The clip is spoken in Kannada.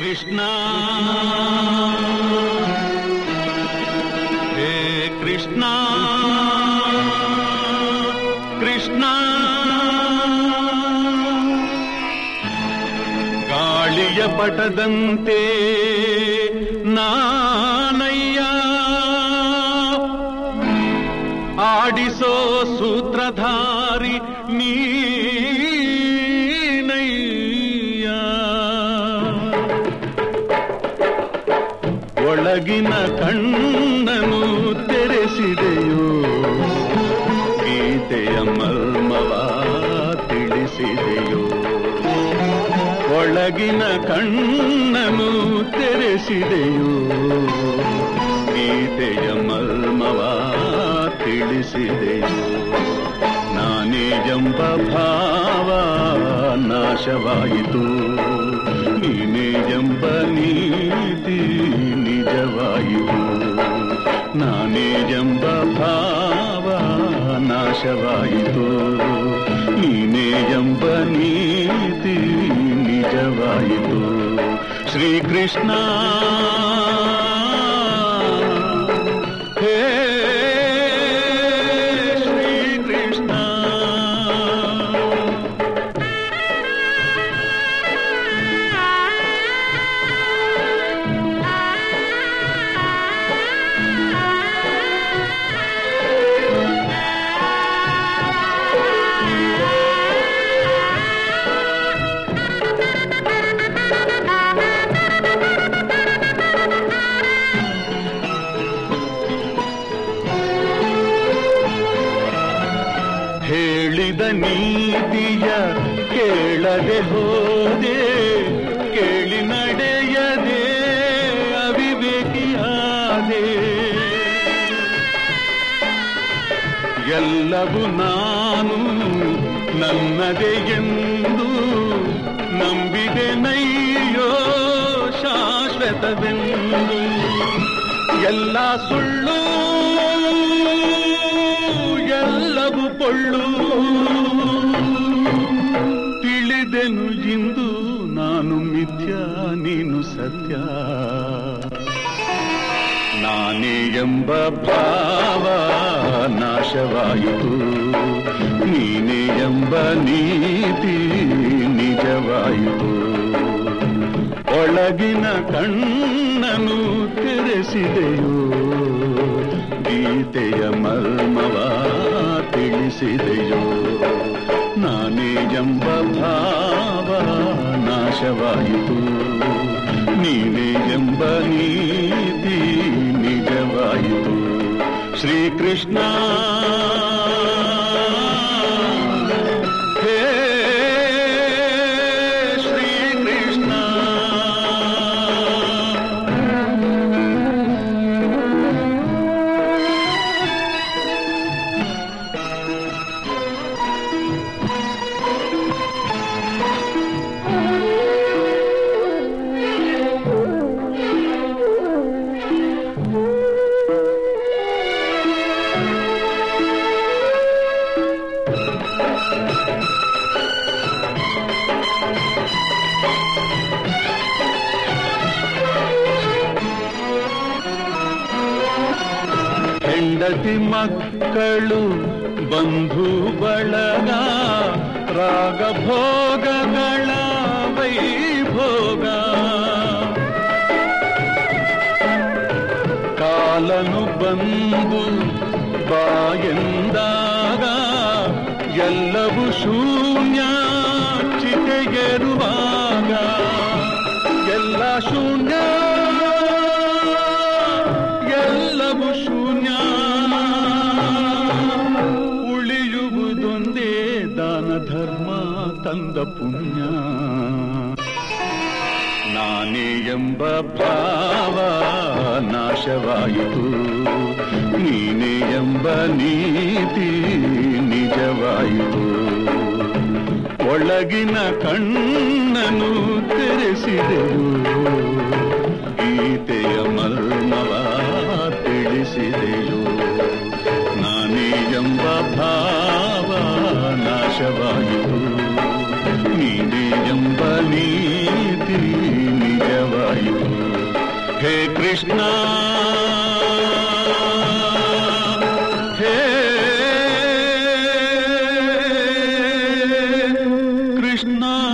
ಕೃಷ್ಣ ಹೇ ಕೃಷ್ಣ ಕೃಷ್ಣ ಗಾಳಿಯ ಪಟದಂತೆ ನಾನಯ್ಯ ಆಡಿಸೋ ಸೂತ್ರಧಾರಿ ನೀನಯ್ಯ ಒಳಗಿನ ಕಣ್ಣನು ತೆರೆಸಿದೆಯೋ ಗೀತೆಯ ಮರ್ಮವ ತಿಳಿಸಿದೆಯೋ ಒಳಗಿನ ಕಣ್ಣನು ತೆರೆಸಿದೆಯೋ ಗೀತೆಯ ಮರ್ಮವ ತಿಳಿಸಿದೆಯೋ ನಾನೇ ಎಂಬ ಭಾವ ನಾಶವಾಯಿತು ನೀನೇ ಎಂಬ ನೀತಿ ನಿಜವಾಯಿತು ನಾನೇ ಎಂಬ ಭಾವ ನಾಶವಾಯಿತು ನೀನೇ ಎಂಬ ನೀತಿ ನಿಜವಾಯಿತು ಶ್ರೀಕೃಷ್ಣ ಹೇ ಶ್ರೀಕೃಷ್ಣ ಹೇಳಿದ ನೀತಿಯ ಕೇಳದೆ ಹೋದೆ ಕೇಳಿ ನಡೆಯದೆ ಅವಿವೇಕಿಯಾದೆ ಎಲ್ಲವೂ ನಾನು ನನ್ನದೇ ಎಂದು ನಂಬಿದೆ ನಯ್ಯೋ ಶಾಶ್ವತವೆಂದು ಎಲ್ಲ ಸುಳ್ಳು ಎಲ್ಲವೂ ಪೊಳ್ಳು ತಿಳಿದೆನು ಇಂದು ನಾನು ಮಿಥ್ಯ ನೀನು ಸತ್ಯ ನಾನೇ ಎಂಬ ಭಾವ ನಾಶವಾಯಿತು ನೀನೇ ಎಂಬ ನೀತಿ ನಿಜವಾಯಿತು ಒಳಗಿನ ಕಣ್ಣನು ತೆರೆಸಿದೆಯೋ ಗೀತೆಯ ಮರ್ಮವ ತಿಳಿಸಿದೆಯೋ ನಾನೇ ಎಂಬ ಭಾವ ನಾಶವಾಯಿತು ನೀನೇ ಎಂಬ ನೀತಿ ನಿಜವಾಯಿತು ಶ್ರೀಕೃಷ್ಣ ಹೇ ಶ್ರೀಕೃಷ್ಣ ಹೆಂಡತಿ ಮಕ್ಕಳು ಬಂಧು ಬಳಗ ರಾಗ ಭೋಗಗಳ ವೈಭೋಗ ಕಾಲನು ಬಂದು ಬಾಯೆಂದಾಗ ಎಲ್ಲವೂ ಶೂನ್ಯ ಚಿತೆಗೆರುವಾಗ ಎಲ್ಲ ಶೂನ್ಯ ಎಲ್ಲವೂ ಶೂನ್ಯ ಉಳಿಯುವುದೊಂದೇ ದಾನ ಧರ್ಮ ತಂದ ಪುಣ್ಯ ನಾನೇ ಎಂಬ ಭಾವ ನಾಶವಾಯಿತು ನೀನೇ ಎಂಬ ನೀತಿ ನಿಜವಾಯಿತು ಒಳಗಿನ ಕಣ್ಣನು ತೆರೆಸಿದೆಯೋ ಗೀತೆಯ ಮರ್ಮವ ತಿಳಿಸಿದೆಯೋ ನಾನೇ ಎಂಬ ಭಾವ ನಾಶವಾಯಿತು ನೀನೇ ಎಂಬ ನೀತಿ ನಿಜವಾಯಿತು ಹೇ ಕೃಷ್ಣ ಹೇ ಕೃಷ್ಣ